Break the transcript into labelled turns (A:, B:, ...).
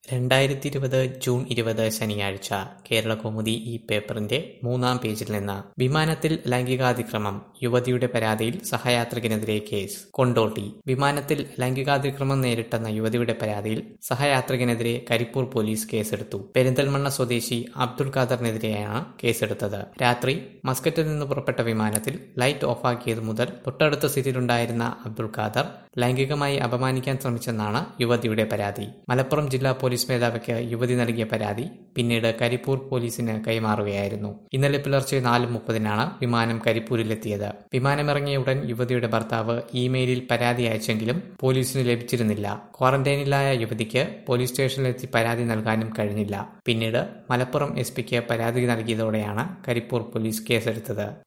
A: രണ്ടായിരത്തി ഇരുപത് ജൂൺ ഇരുപത് ശനിയാഴ്ച കേരളകൗമുദി ഈ പേപ്പറിന്റെ മൂന്നാം പേജിൽ നിന്ന് വിമാനത്തിൽ ലൈംഗികാതിക്രമം യുവതിയുടെ പരാതിയിൽ സഹയാത്രികനെതിരെ കേസ് കൊണ്ടോട്ടി വിമാനത്തിൽ ലൈംഗികാതിക്രമം നേരിട്ടെന്ന യുവതിയുടെ പരാതിയിൽ സഹയാത്രികനെതിരെ കരിപ്പൂർ പോലീസ് കേസെടുത്തു പെരിന്തൽമണ്ണ സ്വദേശി അബ്ദുൾ ഖാദറിനെതിരെയാണ് കേസെടുത്തത് രാത്രി മസ്കറ്റിൽ നിന്ന് പുറപ്പെട്ട വിമാനത്തിൽ ലൈറ്റ് ഓഫാക്കിയത് മുതൽ തൊട്ടടുത്ത സീറ്റിലുണ്ടായിരുന്ന അബ്ദുൾ ഖാദർ ലൈംഗികമായി അപമാനിക്കാൻ ശ്രമിച്ചെന്നാണ് യുവതിയുടെ പരാതി മലപ്പുറം ജില്ലാ പോലീസ് മേധാവിക്ക് യുവതി നൽകിയ പരാതി പിന്നീട് കരിപ്പൂർ പോലീസിന് കൈമാറുകയായിരുന്നു ഇന്നലെ പുലർച്ചെ നാല് മുപ്പതിനാണ് വിമാനം കരിപ്പൂരിലെത്തിയത് വിമാനമിറങ്ങിയ ഉടൻ യുവതിയുടെ ഭർത്താവ് ഇമെയിലിൽ പരാതി അയച്ചെങ്കിലും പോലീസിന് ലഭിച്ചിരുന്നില്ല ക്വാറന്റൈനിലായ യുവതിക്ക് പോലീസ് സ്റ്റേഷനിലെത്തി പരാതി നൽകാനും കഴിഞ്ഞില്ല പിന്നീട് മലപ്പുറം എസ് പിക്ക് പരാതി നൽകിയതോടെയാണ് കരിപ്പൂർ പോലീസ് കേസെടുത്തത്